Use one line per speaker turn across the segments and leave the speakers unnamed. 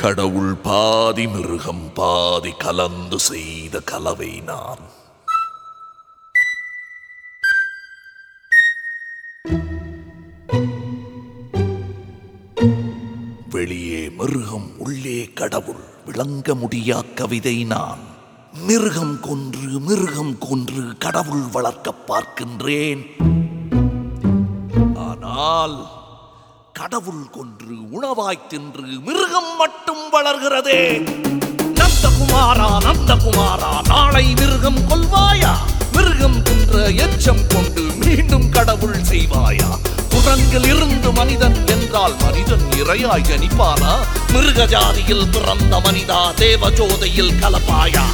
கடவுள் பாதி மிருகம் பாதி கலந்து செய்த கலவை நான் வெளியே மிருகம் உள்ளே கடவுள் விளங்க முடியா கவிதை நான் மிருகம் கொன்று மிருகம் கொன்று கடவுள் வளர்க்க பார்க்கின்றேன் ஆனால் கடவுள் கொன்று உணவாய் தின்று மிருகம் மட்டும் வளர்கிறதே நந்தகுமாரா நந்தகுமாரா நாளை மிருகம் கொல்வாயா மிருகம் தின்ற எச்சம் கொண்டு மீண்டும் கடவுள் செய்வாயா குரங்கில் இருந்து மனிதன் என்றால் மனிதன் இரையாய் ஜனிப்பானா மிருக ஜாதியில் பிறந்த மனிதா தேவஜோதையில் கலப்பாயா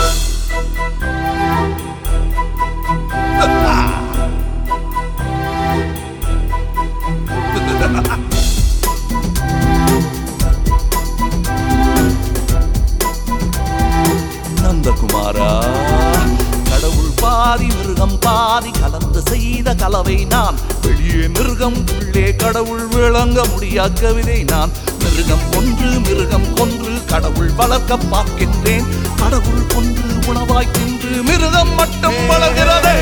நந்தகுமாரா கடவுள் பாதி மிருகம் பாதி கலந்து செய்த கலவை நான் வெளியே மிருகம் உள்ளே கடவுள் விளங்க முடியா கவிதை நான் மிருகம் கொன்று மிருகம் கொன்று கடவுள் வளர்க்க பார்க்கின்றேன் கடவுள் கொன்று உணவாய் தின்று மிருகம் மட்டும் வளர்கிறதே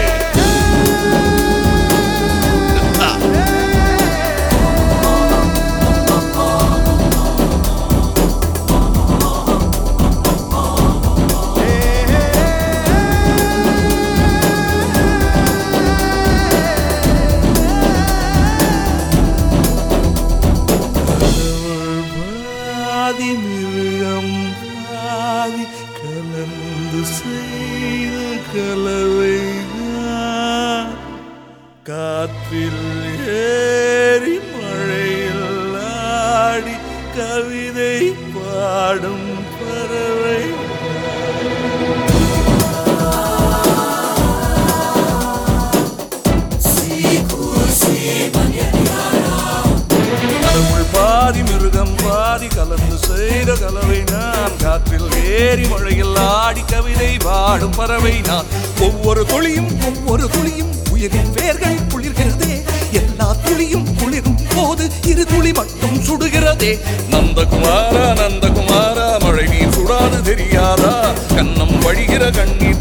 பாதி மிருகம் பாதி கலந்து செய்த கலவைதான் காற்றில் ஏறி மழையில் ஆடி கவிதை பாடும் பறவை கடவுள் பாதி மிருகம் பாதி கலந்து செய்த கலவை நான் காற்றில் ஏறி மழையில் ஆடி கவிதை பாடும் பறவை நான் ஒவ்வொரு துளியும் ஒவ்வொரு துளியும் உயிரின் வேர்கள் குளிர்கிறதே எல்லா துளியும் குளிரும் போது இரு துளி மட்டும் சுடுகிறதே நந்தகுமாரா நந்தகுமாரா மழை நீர் சுடாது தெரியாதா கண்ணம் வழிகிற கண்ணீர்